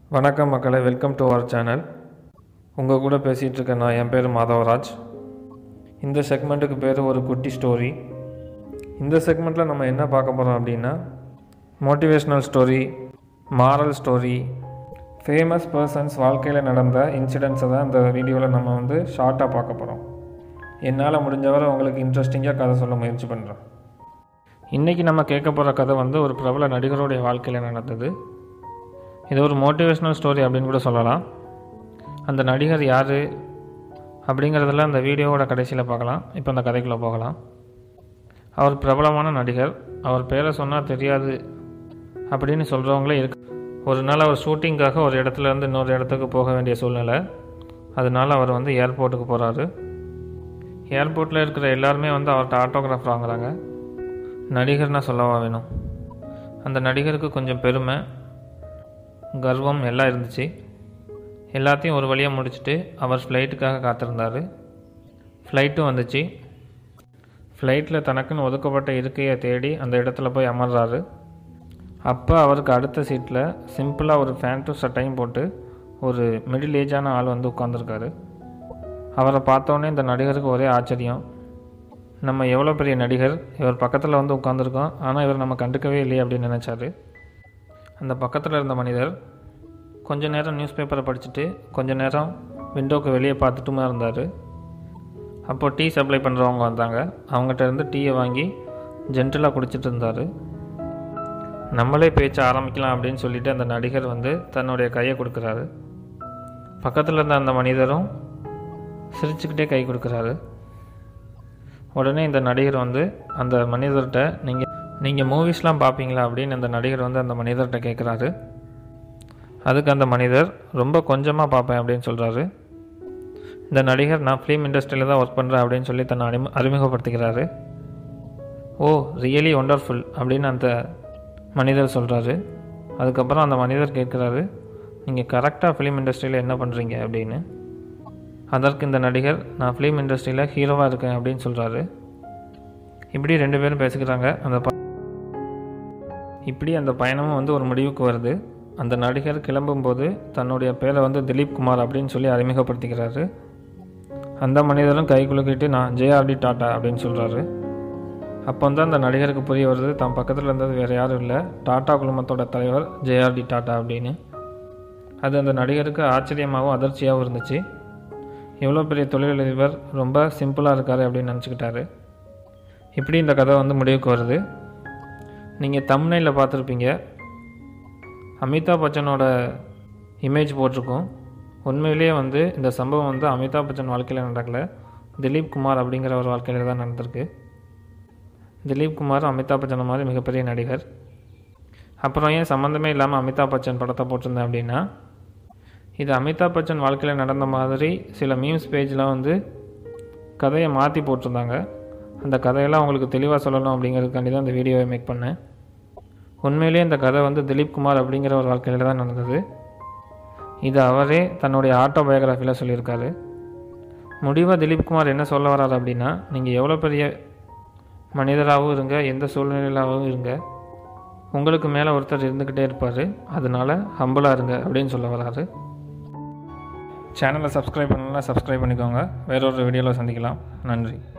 வணக்கம் மக்களை welcome to our channel உங்கள் கூட பேசிகிட்டு இருக்கேன் நான் என் பேர் மாதவராஜ் இந்த செக்மெண்ட்டுக்கு பேர் ஒரு குட்டி ஸ்டோரி இந்த செக்மெண்ட்டில் நம்ம என்ன பார்க்க போகிறோம் அப்படின்னா motivational story moral story famous persons வாழ்க்கையில் நடந்த இன்சிடென்ட்ஸை தான் இந்த வீடியோவில் நம்ம வந்து ஷார்ட்டாக பார்க்க போகிறோம் என்னால் முடிஞ்சவரை உங்களுக்கு இன்ட்ரெஸ்டிங்காக கதை சொல்ல முயற்சி பண்ணுறேன் இன்றைக்கி நம்ம கேட்க போகிற கதை வந்து ஒரு பிரபல நடிகருடைய வாழ்க்கையில் நடந்தது இது ஒரு மோட்டிவேஷ்னல் ஸ்டோரி அப்படின்னு கூட சொல்லலாம் அந்த நடிகர் யார் அப்படிங்கிறதெல்லாம் அந்த வீடியோவோட கடைசியில் பார்க்கலாம் இப்போ அந்த கதைக்குள்ளே போகலாம் அவர் பிரபலமான நடிகர் அவர் பேரை சொன்னால் தெரியாது அப்படின்னு சொல்கிறவங்களே இருக்கு ஒரு நாள் அவர் ஷூட்டிங்காக ஒரு இடத்துல இருந்து இன்னொரு இடத்துக்கு போக வேண்டிய சூழ்நிலை அதனால அவர் வந்து ஏர்போர்ட்டுக்கு போகிறாரு ஏர்போர்ட்டில் இருக்கிற எல்லாருமே வந்து அவர்கிட்ட ஆட்டோகிராஃப் வாங்குறாங்க நடிகர்னா சொல்லவா வேணும் அந்த நடிகருக்கு கொஞ்சம் பெருமை கர்வம் எல்லாம் இருந்துச்சு எல்லாத்தையும் ஒரு வழியாக முடிச்சுட்டு அவர் ஃப்ளைட்டுக்காக காத்திருந்தார் ஃப்ளைட்டும் வந்துச்சு ஃப்ளைட்டில் தனக்குன்னு ஒதுக்கப்பட்ட இருக்கையை தேடி அந்த இடத்துல போய் அமர்றாரு அப்போ அவருக்கு அடுத்த சீட்டில் சிம்பிளாக ஒரு ஃபேண்ட்டும் சட்டையும் போட்டு ஒரு மிடில் ஏஜான ஆள் வந்து உட்காந்துருக்காரு அவரை பார்த்தோன்னே இந்த நடிகருக்கு ஒரே ஆச்சரியம் நம்ம எவ்வளோ பெரிய நடிகர் இவர் பக்கத்தில் வந்து உட்காந்துருக்கோம் ஆனால் இவர் நம்ம கண்டுக்கவே இல்லையே அப்படின்னு நினச்சாரு அந்த பக்கத்தில் இருந்த மனிதர் கொஞ்ச நேரம் நியூஸ் பேப்பரை படிச்சுட்டு கொஞ்ச நேரம் விண்டோக்கு வெளியே பார்த்துட்டுமா இருந்தார் அப்போது டீ சப்ளை பண்ணுறவங்க வந்தாங்க அவங்ககிட்ட இருந்து டீயை வாங்கி ஜென்டலாக குடிச்சிட்டு இருந்தார் நம்மளே பேச்ச ஆரம்பிக்கலாம் அப்படின்னு சொல்லிட்டு அந்த நடிகர் வந்து தன்னுடைய கையை கொடுக்குறாரு பக்கத்தில் இருந்த அந்த மனிதரும் சிரிச்சுக்கிட்டே கை கொடுக்குறாரு உடனே இந்த நடிகர் வந்து அந்த மனிதர்கிட்ட நீங்கள் நீங்கள் மூவிஸ்லாம் பார்ப்பீங்களா அப்படின்னு அந்த நடிகர் வந்து அந்த மனிதர்கிட்ட கேட்குறாரு அதுக்கு அந்த மனிதர் ரொம்ப கொஞ்சமாக பார்ப்பேன் அப்படின்னு சொல்கிறாரு இந்த நடிகர் நான் ஃபிலிம் இண்டஸ்ட்ரியில் தான் ஒர்க் பண்ணுறேன் அப்படின்னு சொல்லி தன்னை அறிமு அறிமுகப்படுத்திக்கிறாரு ஓ ரியலி ஒண்டர்ஃபுல் அப்படின்னு அந்த மனிதர் சொல்கிறாரு அதுக்கப்புறம் அந்த மனிதர் கேட்குறாரு நீங்கள் கரெக்டாக ஃபிலிம் இண்டஸ்ட்ரியில் என்ன பண்ணுறீங்க அப்படின்னு அதற்கு இந்த நடிகர் நான் ஃபிலிம் இண்டஸ்ட்ரியில் ஹீரோவாக இருக்கேன் அப்படின்னு சொல்கிறாரு இப்படி ரெண்டு பேரும் பேசிக்கிறாங்க அந்த ப இப்படி அந்த பயணமும் வந்து ஒரு முடிவுக்கு வருது அந்த நடிகர் கிளம்பும்போது தன்னுடைய பேரை வந்து திலீப் குமார் அப்படின்னு சொல்லி அறிமுகப்படுத்திக்கிறாரு அந்த மனிதரும் கை குலுக்கிட்டு நான் ஜேஆர்டி டாட்டா அப்படின்னு சொல்கிறாரு அப்போ வந்து அந்த நடிகருக்கு புரிய வருது தான் பக்கத்தில் இருந்தது வேறு யாரும் இல்லை டாட்டா குழுமத்தோட தலைவர் ஜேஆர்டி டாட்டா அப்படின்னு அது அந்த நடிகருக்கு ஆச்சரியமாகவும் அதிர்ச்சியாகவும் இருந்துச்சு எவ்வளோ பெரிய தொழிலதிபர் ரொம்ப சிம்பிளாக இருக்கார் அப்படின்னு நினச்சிக்கிட்டாரு இப்படி இந்த கதை வந்து முடிவுக்கு வருது நீங்கள் தமிழ்நில பார்த்துருப்பீங்க அமிதாப் பச்சனோட இமேஜ் போட்டிருக்கோம் உண்மையிலேயே வந்து இந்த சம்பவம் வந்து அமிதாப் பச்சன் வாழ்க்கையில் நடக்கல திலீப் குமார் அப்படிங்கிற ஒரு வாழ்க்கையில் தான் நடந்திருக்கு திலீப் குமார் அமிதாப் பச்சனை மாதிரி மிகப்பெரிய நடிகர் அப்புறம் ஏன் சம்மந்தமே இல்லாமல் அமிதாப் பச்சன் படத்தை போட்டிருந்தேன் அப்படின்னா இது அமிதாப் பச்சன் வாழ்க்கையில் நடந்த மாதிரி சில மீம்ஸ் பேஜ்லாம் வந்து கதையை மாற்றி போட்டிருந்தாங்க அந்த கதையெல்லாம் உங்களுக்கு தெளிவாக சொல்லணும் அப்படிங்கிறதுக்காண்டி தான் இந்த வீடியோவை மேக் பண்ணேன் உண்மையிலேயே இந்த கதை வந்து திலீப் குமார் அப்படிங்கிற ஒரு வாழ்க்கையில் தான் நடந்தது இது அவரே தன்னுடைய ஆட்டோ பயோகிராஃபியில் சொல்லியிருக்காரு முடிவாக திலீப் குமார் என்ன சொல்ல வர்றாரு அப்படின்னா நீங்கள் எவ்வளோ பெரிய மனிதராகவும் இருங்க எந்த சூழ்நிலையிலாகவும் இருங்க உங்களுக்கு மேலே ஒருத்தர் இருந்துக்கிட்டே இருப்பார் அதனால ஹம்பிளாக இருங்க அப்படின்னு சொல்ல வராரு சேனலை சப்ஸ்கிரைப் பண்ணலாம் சப்ஸ்கிரைப் பண்ணிக்கோங்க வேறொரு வீடியோவில் சந்திக்கலாம் நன்றி